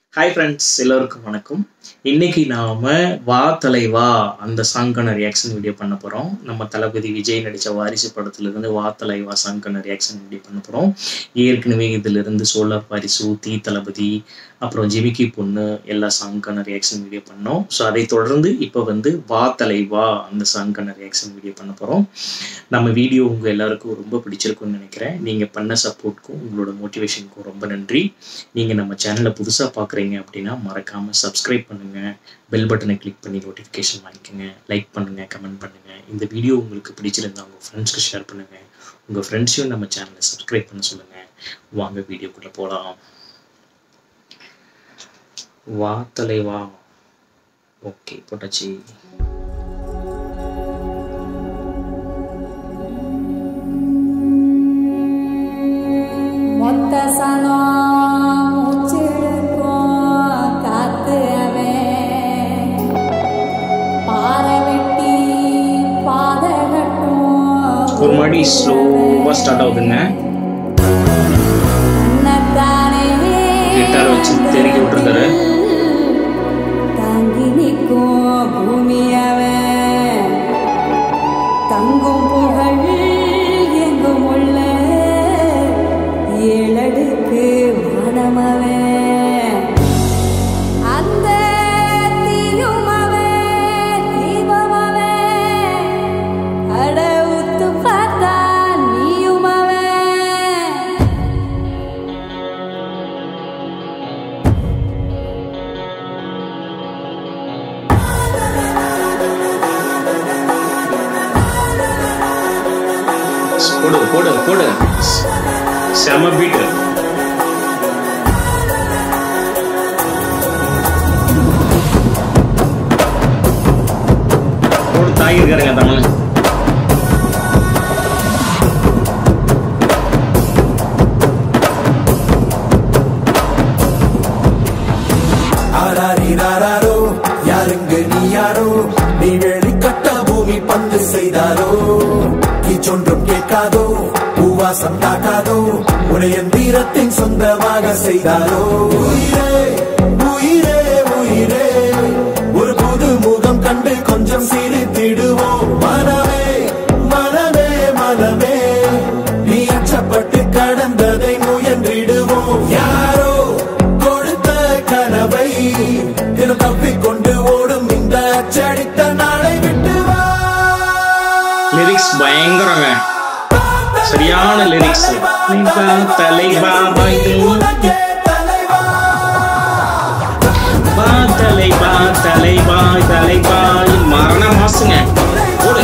hi friends எல்லோருக்கும் வணக்கம் இன்னைக்கு நாம வா தலைவா அந்த சாங்கான ரியாக்ஷன் வீடியோ பண்ண போறோம் நம்ம தளபதி விஜய் நடிச்ச வாரிசு படத்துல இருந்து வா தலைவா சாங்கான ரியாக்ஷன் வீடியோ பண்ண போறோம் ஏற்கனவே இதுல இருந்து சோலார் வாரிசு தீ தளபதி அப்புறம் ஜிமிக்கி பொண்ணு எல்லா சாங்கான ரியாக்ஷன் வீடியோ பண்ணோம் ஸோ அதை தொடர்ந்து இப்போ வந்து வா தலைவா அந்த சாங்கான ரியாக்ஷன் வீடியோ பண்ண போறோம் நம்ம வீடியோ உங்க எல்லாருக்கும் ரொம்ப பிடிச்சிருக்கும்னு நினைக்கிறேன் நீங்க பண்ண சப்போர்ட்க்கும் உங்களோட மோட்டிவேஷனுக்கும் ரொம்ப நன்றி நீங்க நம்ம சேனலை புதுசா பாக்குறீங்க அப்படின்னா மறக்காம சப்ஸ்கிரைப் பண்ணுங்க பெல் பட்டனை கிளிக் பண்ணி நோட்டிஃபிகேஷன் வாங்கிக்கோங்க லைக் பண்ணுங்க கமெண்ட் பண்ணுங்க இந்த வீடியோ உங்களுக்கு பிடிச்சிருந்தா உங்க ஃப்ரெண்ட்ஸ்க்கு ஷேர் பண்ணுங்க உங்க ஃப்ரெண்ட்ஸையும் நம்ம சேனலை சப்ஸ்கிரைப் பண்ண சொல்லுங்க வாங்க வீடியோக்குள்ள போலாம் வா தலைவா ஓகே போட்டாச்சு மொத்த சனம் மூச்சிழுக்கும் காத்து அவன் பாறை வெட்டி பாதை கட்டும் ஒரு மாதிரி ஸ்லோவா ஸ்டார்ட் ஆகுதுங்க தன்னைத்தானே கிட்டார் வச்சு தெறிக்க விட்டுருக்காரு தாங்கி நிற்கும் பூமி அவன் தங்கும் புகழ் எங்கும் உள்ள ஏழடுக்கு வானம் அவன் அந்த தீயும் அவன் தீபம் அவன் அட உத்து பார்த்தா நீயும் அவன் போடு போடு போடு செம பீட்டு போடு தாய் இருக்காருங்க தமிழ் ஆராரிராரோ யாருங்க நீ யாரோ நீ வெளிக்கட்ட பூமி பந்து செய்தாரோ கீச்சொன்றும் கேட்காதோ பூவாசம் தாக்காதோ உடைய தீரத்தின் சொந்தமாக செய்தாரோ உயிரே உயிரே உயிரே ஒரு புது முகம் கண்டு கொஞ்சம் சிரித்திடுவோம் மனமே மனமே மனமே நீ அச்சப்பட்டு கடந்ததை முயன்றிடுவோம் யாரோ கொடுத்த கனவை தினம் தப்பிக்கொண்டு ஓடும் இந்த அச்சடித்த நாளை விட்டு வா லிரிக்ஸ் பயங்கரங்க சரியான லிரிக்ஸ் தலைவா உனக்கே தலைவா பா தலைவா தலைவா தலைவா மரண மாசுங்க போடு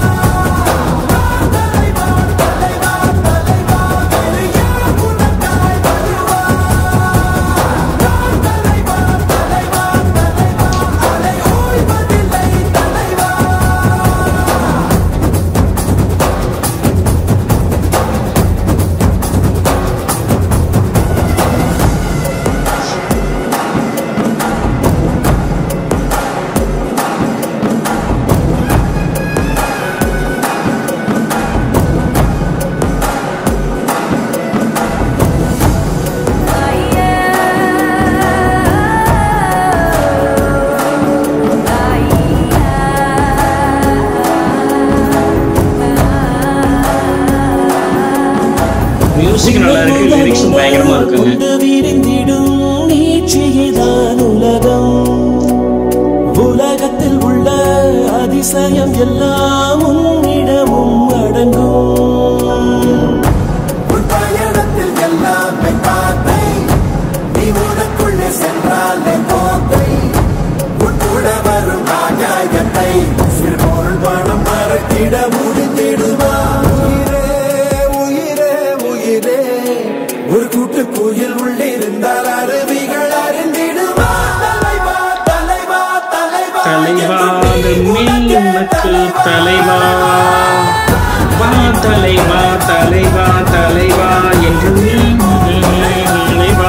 மியூசிக் நல்லா இருக்கு லிரிக்ஸும் பயங்கரமா இருக்குங்க கொண்டு விரிந்திடும் நீட்சியேதான் உலகம் உலகத்தில் உள்ள அதிசயம் எல்லாம் உன்னிடமும் அடங்கும் உன் பயணத்தில் எல்லாமே பாதை நீ உனக்குள்ளே சென்றாலே போதை உன் கூட வரும் ஆகாயத்தை சிறு பொருள் பணம் மறக்கிட முடிந்திடுமா உயிரே உயிரே உயிரே ஒரு கூட்டு குயில் உள்ளிருந்தால் அருவிகள் அறிந்திடுமா தலைவா தலைவா தலைவா தலைவா உனக்கு தலைவா வா தலைவா தலைவா தலைவா என்று தலைவா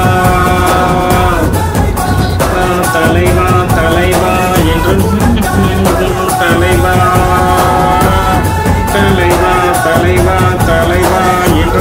வா தலைவா தலைவா என்று தலைவா தலைவா தலைவா தலைவா என்று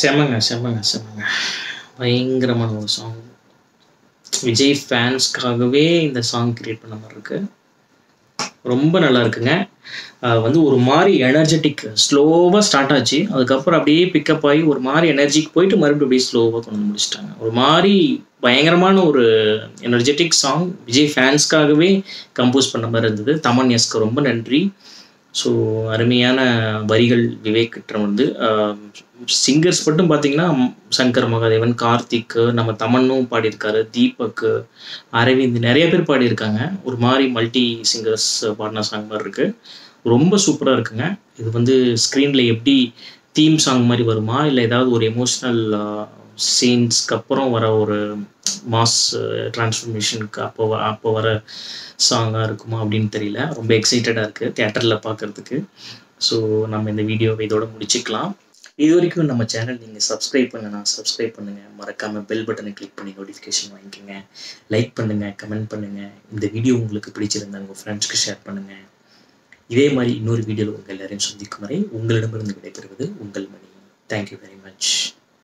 செமங்க செமங்க செமங்க பயங்கரமான ஒரு சாங் விஜய் ஃபேன்ஸ்க்காகவே இந்த சாங் கிரியேட் பண்ண மாதிரி இருக்கு ரொம்ப நல்லா இருக்குங்க அஹ் வந்து ஒரு மாதிரி எனர்ஜெட்டிக் ஸ்லோவாக ஸ்டார்ட் ஆச்சு அதுக்கப்புறம் அப்படியே பிக்கப் ஆகி ஒரு மாதிரி எனர்ஜிக்கு போயிட்டு மறுபடியும் அப்படியே ஸ்லோவாக கொண்டு வந்து முடிச்சிட்டாங்க ஒரு மாதிரி பயங்கரமான ஒரு எனர்ஜெட்டிக் சாங் விஜய் ஃபேன்ஸ்க்காகவே கம்போஸ் பண்ண மாதிரி இருந்தது தமன் எஸ்க்கு ரொம்ப நன்றி ஸோ அருமையான வரிகள் விவேக் கிட்ட வந்து சிங்கர்ஸ் மட்டும் பார்த்தீங்கன்னா ம், சங்கர் மகாதேவன் கார்த்திக் நம்ம தமன்னும் பாடியிருக்காரு தீபக் அரவிந்த் நிறைய பேர் பாடியிருக்காங்க ஒரு மாதிரி மல்டி சிங்கர்ஸ் பாடின சாங் மாதிரி இருக்கு ரொம்ப சூப்பராக இருக்குங்க இது வந்து ஸ்க்ரீனில் எப்படி தீம் சாங் மாதிரி வருமா இல்லை ஏதாவது ஒரு எமோஷ்னல் சீன்ஸ்க்கு அப்புறம் வர ஒரு மாஸ் டிரான்ஸ்ஃபர்மேஷனுக்கு அப்போ வ- அப்போ வர சாங்காக இருக்குமா அப்படின்னு தெரியல ரொம்ப எக்ஸைட்டடாக இருக்குது தேட்டரில் பார்க்குறதுக்கு ஸோ நம்ம இந்த வீடியோவை இதோட முடிச்சுக்கலாம் இது வரைக்கும் நம்ம சேனல் நீங்கள் சப்ஸ்கிரைப் பண்ணனா சப்ஸ்கிரைப் பண்ணுங்கள் மறக்காமல் பெல் பட்டனை கிளிக் பண்ணி நோட்டிஃபிகேஷன் வாங்கிக்கோங்க லைக் பண்ணுங்கள் கமெண்ட் பண்ணுங்கள் இந்த வீடியோ உங்களுக்கு பிடிச்சிருந்தா உங்கள் ஃப்ரெண்ட்ஸ்க்கு ஷேர் பண்ணுங்கள் இதே மாதிரி இன்னொரு வீடியோவில் உங்கள் எல்லாரையும் சந்திக்கும் வரை உங்களிடமிருந்து விடைபெறுவது உங்கள் மணி தேங்க்யூ வெரி மச்